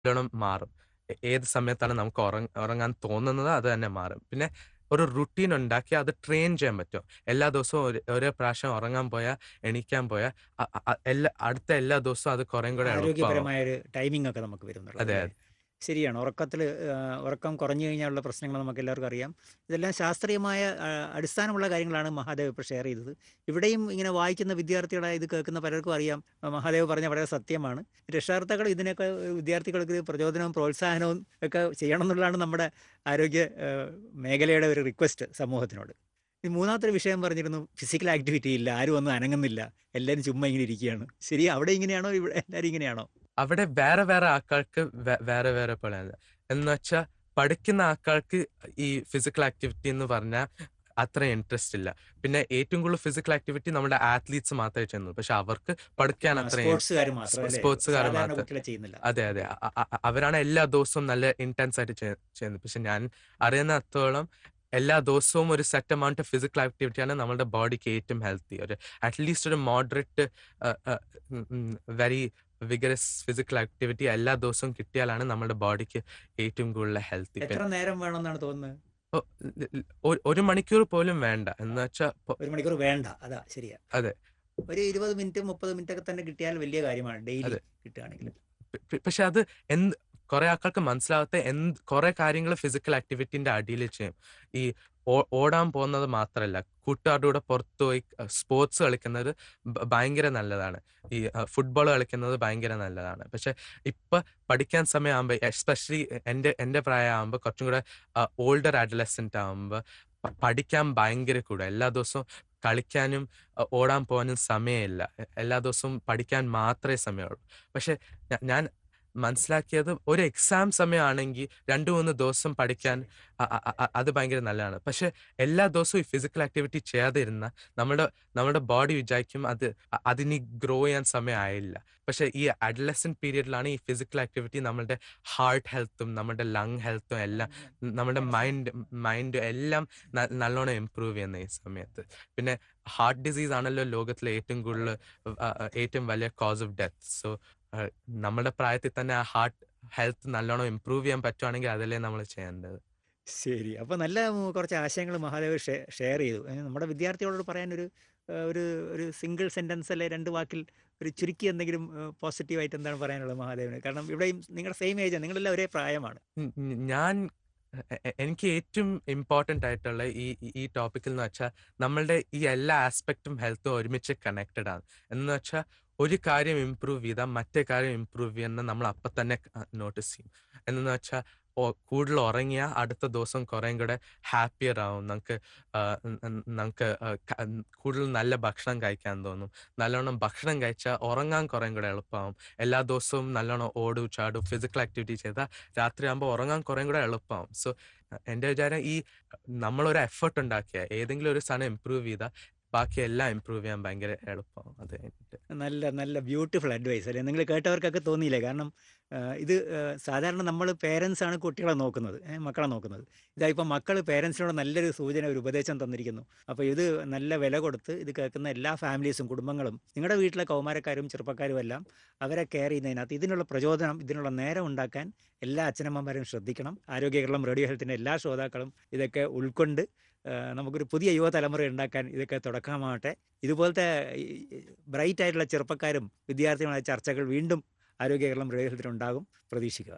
നല്ലോണം മാറും. എ ഏത് സമയത്താണ് നമുക്ക് ഒറ ഉറങ്ങാൻ തോന്നുന്നത് അത് തന്നെ മാറും. പിന്നെ ഒരു റുട്ടീൻ ഉണ്ടാക്കി അത് ട്രെയിൻ ചെയ്യാൻ പറ്റും. എല്ലാ ദിവസവും ഒരു ഒരേ പ്രാവശ്യം ഉറങ്ങാൻ പോയാ, എണീക്കാൻ പോയാ അ അ അ എല്ലാ അടുത്ത എല്ലാ ദിവസവും അത് കുറേം കൂടെ എളുപ്പമാവും. ആരോഗ്യപരമായ ഒരു ടൈമിംഗ് ഒക്കെ നമുക്ക് വരും എന്നുള്ളത് അതെ, അല്ലേ? അതെ. ശരിയാണ്. ഉറക്കത്തില് ആഹ് ഉറക്കം കുറഞ്ഞു കഴിഞ്ഞാലുള്ള പ്രശ്നങ്ങൾ നമുക്കെല്ലാവർക്കും അറിയാം. ഇതെല്ലാം ശാസ്ത്രീയമായ ആഹ് അടിസ്ഥാനമുള്ള കാര്യങ്ങളാണ് മഹാദേവ് ഇപ്പോൾ ഷെയർ ചെയ്തത്. ഇവിടെയും ഇങ്ങനെ വായിക്കുന്ന വിദ്യാർത്ഥികളായ ഇത് കേൾക്കുന്ന പലർക്കും അറിയാം മഹാദേവ് പറഞ്ഞ വളരെ സത്യമാണ്. രക്ഷകർത്താക്കൾ ഇതിനൊക്കെ വിദ്യാർത്ഥികൾക്ക് പ്രചോദനവും പ്രോത്സാഹനവും ഒക്കെ ചെയ്യണം എന്നുള്ളതാണ് നമ്മുടെ ആരോഗ്യ ഏഹ് മേഖലയുടെ ഒരു റിക്വസ്റ്റ് സമൂഹത്തിനോട്. ഈ മൂന്നാമത്തെ ഒരു വിഷയം പറഞ്ഞിരുന്നു ഫിസിക്കൽ ആക്ടിവിറ്റി ഇല്ല. ആരും ഒന്നും അനങ്ങുന്നില്ല. എല്ലാവരും ചുമ്മാ ഇങ്ങനെ ഇരിക്കുകയാണ്. ശരി അവിടെ ഇങ്ങനെയാണോ? ഇവിടെ എല്ലാവരും ഇങ്ങനെയാണോ? അവിടെ വേറെ വേറെ ആൾക്കാർക്ക് വേ വേറെ വേറെ പോലെയാണ്. എന്നുവെച്ചാ പഠിക്കുന്ന ആൾക്കാർക്ക് ഈ ഫിസിക്കൽ ആക്ടിവിറ്റി എന്ന് പറഞ്ഞാ അത്ര ഇൻട്രസ്റ്റ് ഇല്ല. പിന്നെ ഏറ്റവും കൂടുതൽ ഫിസിക്കൽ ആക്ടിവിറ്റി നമ്മുടെ ആത്ലീറ്റ്സ് മാത്രമേ ചെയ്യുന്നുള്ളൂ. പക്ഷെ അവർക്ക് പഠിക്കാൻ ആ അത്ര സ്പോർട്സുകാര് മാത്രം സ്പോ അല്ലേ? സ്പോർട്സുകാര് സാധാരണ മാത്രം. കുട്ടികളെ ചെയ്യുന്നില്ല. അതെ, അതെ. അ അ അ അവരാണ് എല്ലാ ദിവസവും നല്ല ഇന്റൻസ് ആയിട്ട് ചെയ് ചെയ്യുന്നത്. പക്ഷെ ഞാൻ അറിയുന്നിടത്തോളം എല്ലാ ദിവസവും ഒരു സെറ്റ് എമൗണ്ട് ഫിസിക്കൽ ആക്ടിവിറ്റിയാണ് നമ്മുടെ ബോഡിക്ക് ഏറ്റവും ഹെൽത്തി. ഒരു അറ്റ്ലീസ്റ്റ് ഒരു മോഡറേറ്റ് ആഹ് ആഹ് ഉം ഉം വെരി വിഗറസ് ഫിസിക്കൽ ആക്ടിവിറ്റി എല്ലാ ദിവസവും കിട്ടിയാലാണ് നമ്മുടെ ബോഡിക്ക് ഏറ്റവും കൂടുതൽ ഹെൽത്തി. എത്ര നേരം വേണമെന്നാണ് തോന്നുന്നത്? ഒ ഒ ഒരു മണിക്കൂർ പോലും വേണ്ട. എന്നുവെച്ചാ ഇപ്പൊ ഒരു മണിക്കൂർ വേണ്ട. അതാ ശരിയാ. അതെ. ഒരു 20 മിനിറ്റ് 30 മിനിറ്റ് ഒക്കെ തന്നെ കിട്ടിയാൽ വലിയ കാര്യമാണ് ഡെയിലി അതെ. കിട്ടുകയാണെങ്കിൽ. പ പ പക്ഷെ അത് എന്ത് കുറെ ആൾക്കാർക്ക് മനസ്സിലാവാത്ത എന്ത് കുറെ കാര്യങ്ങൾ ഫിസിക്കൽ ആക്ടിവിറ്റിന്റെ അടിയിൽ ചെയ്യും. ഈ ഓ ഓടാൻ പോകുന്നത് മാത്രല്ല. കൂട്ടുകാരുടെ കൂടെ പുറത്തുപോയി സ്പോർട്സ് കളിക്കുന്നത് ഭ ഭയങ്കര നല്ലതാണ്. ഈ ഫുട്ബോൾ കളിക്കുന്നത് ഭയങ്കര നല്ലതാണ്. പക്ഷെ ഇപ്പൊ പഠിക്കാൻ സമയമാകുമ്പോ എസ്പെഷ്യലി എന്റെ എന്റെ പ്രായമാകുമ്പോ കുറച്ചും കൂടെ ആഹ് ഓൾഡർ അഡോളസെന്റ് ആകുമ്പോ പ പഠിക്കാൻ ഭയങ്കര കൂടുക. എല്ലാ ദിവസവും കളിക്കാനും അ ഓടാൻ പോകാനും സമയമില്ല. എ എല്ലാ ദിവസവും പഠിക്കാൻ മാത്രമേ സമയമുള്ളൂ. പക്ഷെ ഞ ഞാൻ മനസ്സിലാക്കിയത് ഒരു എക്സാം സമയമാണെങ്കി 2, 3 ദിവസം പഠിക്കാൻ അ അ അ അത് ഭയങ്കര നല്ലതാണ്. പക്ഷെ എല്ലാ ദിവസവും ഈ ഫിസിക്കൽ ആക്ടിവിറ്റി ചെയ്യാതിരുന്നാ നമ്മുടെ നമ്മുടെ ബോഡി വിചാരിക്കും അത് അ അതിനി ഗ്രോ ചെയ്യാൻ സമയമായില്ല. പക്ഷെ ഈ അഡോളസെന്റ് പീരിയഡിലാണ് ഈ ഫിസിക്കൽ ആക്ടിവിറ്റി നമ്മളുടെ ഹാർട്ട് ഹെൽത്തും നമ്മുടെ ലങ് ഹെൽത്തും എല്ലാം നമ്മുടെ മൈൻഡ് മൈൻഡ് എല്ലാം ന നല്ലോണം ഇംപ്രൂവ് ചെയ്യുന്ന ഈ സമയത്ത്. പിന്നെ ഹാർട്ട് ഡിസീസ് ആണല്ലോ ലോകത്തിലെ ഏറ്റവും കൂടുതൽ ആഹ് ഏറ്റവും വലിയ കോസ് ഓഫ് ഡെത്ത്. സോ ആഹ് നമ്മുടെ പ്രായത്തിൽ തന്നെ ആ ഹാർട്ട് ഹെൽത്ത് നല്ലോണം ഇംപ്രൂവ് ചെയ്യാൻ പറ്റുവാണെങ്കിൽ അതല്ലേ നമ്മൾ ചെയ്യേണ്ടത്. ശരി. അപ്പൊ നല്ല കുറച്ച് ആശയങ്ങൾ മഹാദേവ് ഷെ ഷെയർ ചെയ്തു. ഏഹ് നമ്മുടെ വിദ്യാർത്ഥികളോട് പറയാനൊരു ഏഹ് ഒരു ഒരു സിംഗിൾ സെന്റൻസ് അല്ലെ 2 വാക്കിൽ ഒരു ചുരുക്കി എന്തെങ്കിലും ഏഹ് പോസിറ്റീവ് ആയിട്ട് എന്താണ് പറയാനുള്ളത് മഹാദേവിന്? കാരണം ഇവിടെയും നിങ്ങളുടെ സെയിം ഏജാ. നിങ്ങളെല്ലാം ഒരേ പ്രായമാണ്. ഉം ഉം ഞാൻ എ എ എനിക്ക് ഏറ്റവും ഇമ്പോർട്ടന്റ് ആയിട്ടുള്ള ഈ ഈ ടോപ്പിക്കിൽ എന്ന് വെച്ചാൽ നമ്മളുടെ ഈ എല്ലാ ആസ്പെക്റ്റും ഹെൽത്തും ഒരുമിച്ച് കണക്റ്റഡ് ആണ്. എന്ന് വെച്ചാൽ ഒരു കാര്യം ഇംപ്രൂവ് ചെയ്താൽ മറ്റേ കാര്യം ഇംപ്രൂവ് ചെയ്യുന്നത് നമ്മൾ അപ്പൊ തന്നെ നോട്ടീസ് ചെയ്യും. എന്ന് വെച്ചാൽ ഒ കൂടുതൽ ഉറങ്ങിയാ അടുത്ത ദിവസം കുറേം കൂടെ ഹാപ്പിയർ ആവും. നമുക്ക് ആഹ് ന നമുക്ക് ആഹ് ക കൂടുതൽ നല്ല ഭക്ഷണം കഴിക്കാൻ തോന്നും. നല്ലോണം ഭക്ഷണം കഴിച്ചാൽ ഉറങ്ങാൻ കുറേം കൂടെ എളുപ്പമാവും. എല്ലാ ദിവസവും നല്ലോണം ഓടും ചാടും ഫിസിക്കൽ ആക്ടിവിറ്റി ചെയ്താൽ രാത്രിയാകുമ്പോ ഉറങ്ങാൻ കുറേം കൂടെ എളുപ്പമാവും. സോ എന്റെ വിചാരം ഈ നമ്മളൊരു എഫർട്ട് ഉണ്ടാക്കിയാ ഏതെങ്കിലും ഒരു സാധനം ഇംപ്രൂവ് ചെയ്താൽ ബാക്കി എല്ലാം ഇംപ്രൂവ് ചെയ്യാൻ ഭയങ്കര എളുപ്പമാവും. അത് കഴിഞ്ഞിട്ട്. നല്ല നല്ല ബ്യൂട്ടിഫുൾ അഡ്വൈസ് അല്ലേ? നിങ്ങൾ കേട്ടവർക്കൊക്കെ തോന്നിയില്ലേ? കാരണം ഏഹ് ഇത് ഏഹ് സാധാരണ നമ്മൾ പേരൻസ് ആണ് കുട്ടികളെ നോക്കുന്നത്. ഏഹ് മക്കളെ നോക്കുന്നത്. ഇതാ ഇപ്പം മക്കൾ പേരൻസിനോട് നല്ലൊരു സൂചന ഒരു ഉപദേശം തന്നിരിക്കുന്നു. അപ്പോൾ ഇത് നല്ല വില കൊടുത്ത് ഇത് കേൾക്കുന്ന എല്ലാ ഫാമിലീസും കുടുംബങ്ങളും നിങ്ങളുടെ വീട്ടിലെ കൗമാരക്കാരും ചെറുപ്പക്കാരും എല്ലാം അവരെ കെയർ ചെയ്യുന്നതിനകത്ത് ഇതിനുള്ള പ്രചോദനം ഇതിനുള്ള നേരം ഉണ്ടാക്കാൻ എല്ലാ അച്ഛനമ്മമാരും ശ്രദ്ധിക്കണം. ആരോഗ്യ കേരളം റേഡിയോ ഹെൽത്തിന്റെ എല്ലാ ശ്രോതാക്കളും ഇതൊക്കെ ഉൾക്കൊണ്ട് ഏഹ് നമുക്കൊരു പുതിയ യുവതലമുറ ഉണ്ടാക്കാൻ ഇതൊക്കെ തുടക്കമാവട്ടെ. ഇതുപോലത്തെ ബ്രൈറ്റ് ആയിട്ടുള്ള ചെറുപ്പക്കാരും വിദ്യാർത്ഥികളുമായ ചർച്ചകൾ വീണ്ടും ആരോഗ്യ കേരളം റേഡിയോ ഹെൽത്തിൽ ഉണ്ടാകും. പ്രതീക്ഷിക്കുക.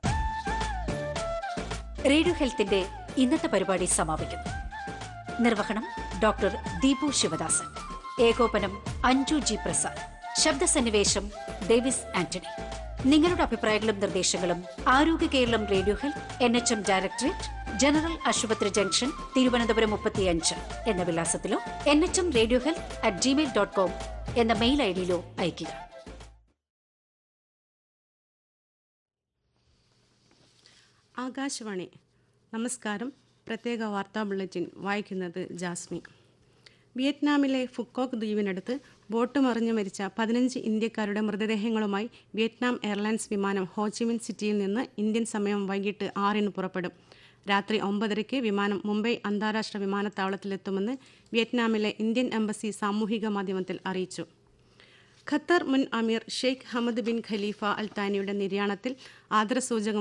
റേഡിയോ ഹെൽത്തിന്റെ ഇന്നത്തെ പരിപാടി സമാപിക്കുന്നു. നിർവഹണം ഡോക്ടർ ദീപു ശിവദാസൻ. ഏകോപനം അഞ്ജു ജി പ്രസാദ്. ശബ്ദസന്നിവേശം ഡേവിസ് ആന്റണി. നിങ്ങളുടെ അഭിപ്രായങ്ങളും നിർദ്ദേശങ്ങളും Arogya Keralam radio health N H M directorate general ആശുപത്രി ജംഗ്ഷൻ തിരുവനന്തപുരം മുപ്പത്തിയഞ്ച് എന്ന വിലാസത്തിലോ N H M radio health at Gmail dot com എന്ന മെയിൽ ഐ ഡിയിലോ അയയ്ക്കുക. ആകാശവാണി നമസ്കാരം പ്രത്യേക വാർത്താ ബുള്ളറ്റിൻ വായിക്കുന്നത് ജാസ്മി വിയറ്റ്നാമിലെ ഫുക്കോക്ക് ദ്വീപിനടുത്ത് ബോട്ട് മറിഞ്ഞു മരിച്ച പതിനഞ്ച് ഇന്ത്യക്കാരുടെ മൃതദേഹങ്ങളുമായി വിയറ്റ്നാം എയർലൈൻസ് വിമാനം ഹോച്ചിമിൻ സിറ്റിയിൽ നിന്ന് ഇന്ത്യൻ സമയം വൈകിട്ട് ആറിന് പുറപ്പെടും രാത്രി ഒമ്പതരയ്ക്ക് വിമാനം മുംബൈ അന്താരാഷ്ട്ര വിമാനത്താവളത്തിലെത്തുമെന്ന് വിയറ്റ്നാമിലെ ഇന്ത്യൻ എംബസി സാമൂഹിക മാധ്യമത്തിൽ അറിയിച്ചു ഖത്തർ മുൻ അമീർ Sheikh Hamad bin Khalifa Al താനിയുടെ നിര്യാണത്തിൽ ആദരസൂചകം